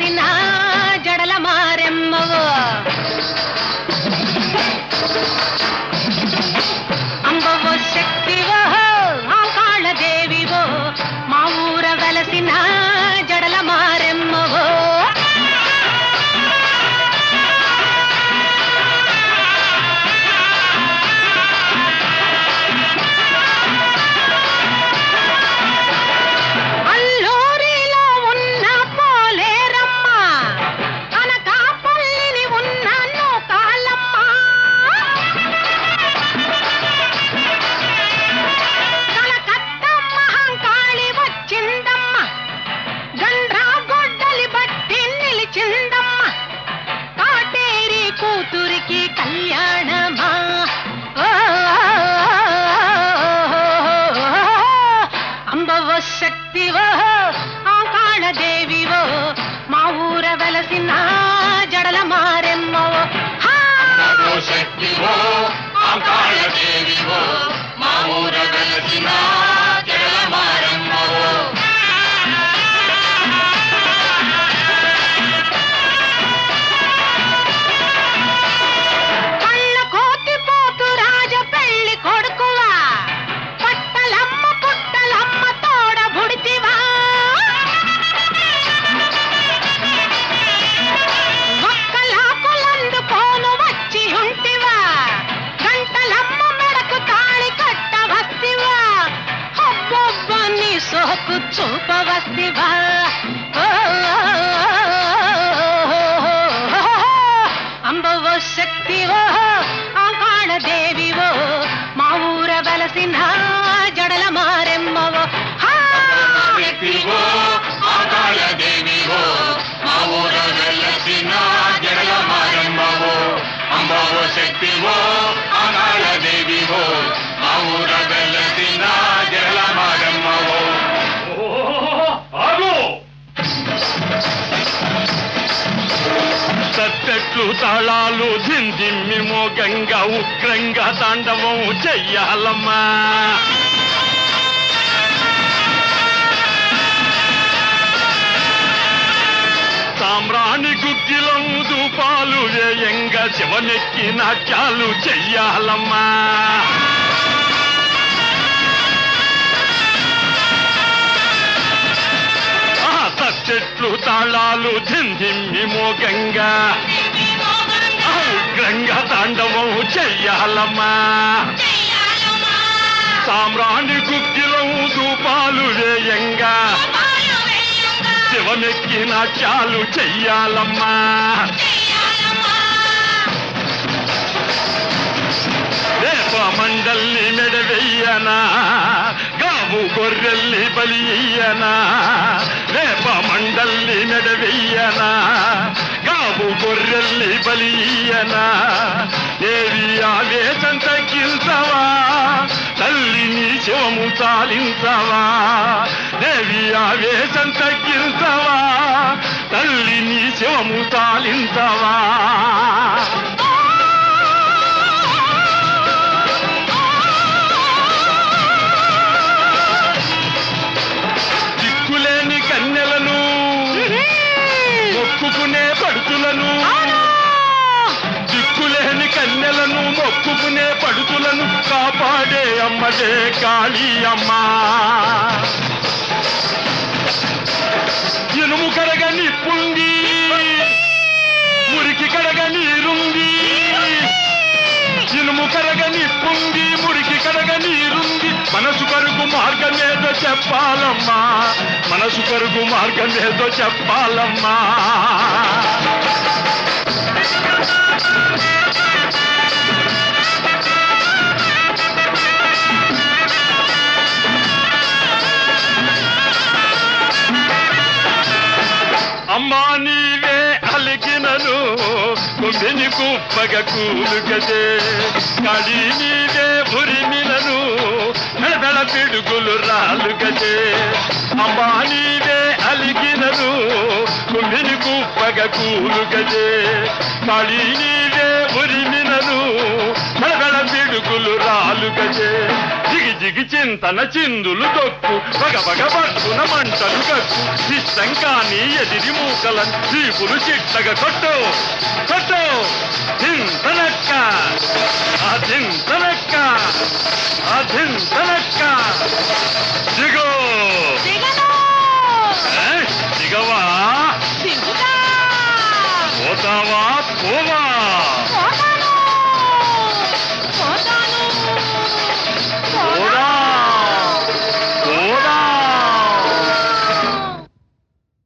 వెలసిన జడల మారెమ్మవో అంబవో శక్తివో ఆకాళ దేవివో మా ఊర వెలసిన జడల మారెమ్మవో అల్లూరిలో ఉన్న పోలేరమ్మ అనకాపల్లిని ఉన్న నూకాలమ్మ కలకత్తా మహంకాళి వచ్చిందమ్మ గండ్రా గొడ్డలి బట్టి నిలిచిందమ్మ కాటేరి కూతురికి కళ్యాణమా ఓ, అంబవో శక్తివో ఆకాళ దేవివో మా ఊర వెలసిన జడల మారెమ్మవో హా! ఓ శక్తివో ఆకాళ దేవివో మా ఊర వెలసిన జడల మారమ్మవో కళ్ళ కోతి పోతు రాజ పెళ్లి కొడుకువా పట్టలమ్మ పుట్టలమ్మ తోడ బుడితివా ఒక్కలాకులందుకోను వచ్చి ఉంటివా గంటలమ్మ మెడకు తాళి కట్ట వస్తివా అబ్బబ్బ నీ సోకు చూపవస్తివా ఓ, అంబవో శక్తివో ఆకాళ దేవివో మా ఊర వెలసిన జడల మారెమ్మవో హా! శక్తివో ఆకాళ దేవివో మా ఊర వెలసిన జడల మారమ్మవో అంబవో శక్తివో ఆకాళ దేవివో మా ఊర వెలసిన జడల మారమ్మవో ఆగు తత్తెట్లు తాళాలు జింజిమ్మి మోగంగా ఉగ్రంగా తాండవం చెయ్యాలమ్మా సామ్రాణి గుగ్గిలం దూపాలు వేయంగా శివనెక్కి నాట్యాలు చెయ్యాలమ్మా ఆ తత్తెట్లు తాళాలు జింజిమ్మి మోగంగా ఆ ఉగ్రంగా తాండవం చెయ్యాలమ్మా సామ్రాణి గుగ్గిలం దూపాలు వేయంగా శివమెక్కి నాట్యాలు చెయ్యాలమ్మా రేప మండల్ని మెడవెయ్యనా గావు గొర్రెల్ని బలి ఇయ్యనా రేప మండల్ని మెడవెయ్యనా గావు గొర్రెల్ని బలి ఇయ్యనా ఏవి ఆవేశం తగ్గించవా తల్లిని శివము చాలించవా దేవి ఆవేశం తగ్గించవా తల్లిని శివము చాలించవా దిక్కులేని కన్నెలను మొక్కుకునే పడుతులను దిక్కులేని కన్నెలను మొక్కుకునే పడుతులను కాపాడే అమ్మదే కాళీ అమ్మ ఇనుము కడగ నిప్పుంది మురికి కడగ నీరుంది ఇనుము కరగ నిప్పుంది మురికి కడగ నీరుంది మనసు కరుగు మార్గమేదో చెప్పాలమ్మా మనసు కరుగు మార్గమేదో చెప్పాలమ్మా అమ్మా నీవే అలిగినను కుంభిని కుప్పగ కూలుగదే కడి నీవే ఉరిమినను మెడబెడ పిడుగులు రాలుగదే అమ్మా నీవే అలిగినను కుంభిని కుప్పగ కూలుగదే కడి నీవే ఉరిమినను మెడబెడ పిడుగులు పిడుగులు రాలు గజే జిగి జిగి చింతన చిందులు దొక్కు పగ పగ పట్టున మంటలు కక్కు ఇష్టం కాని ఎదిరి మూకలను చీపులు చిట్టగా కొట్టు కొట్టు చింతనక్క ఆ చింతనక్క ఆ చింతనక్క దిగో దిగను ఏ?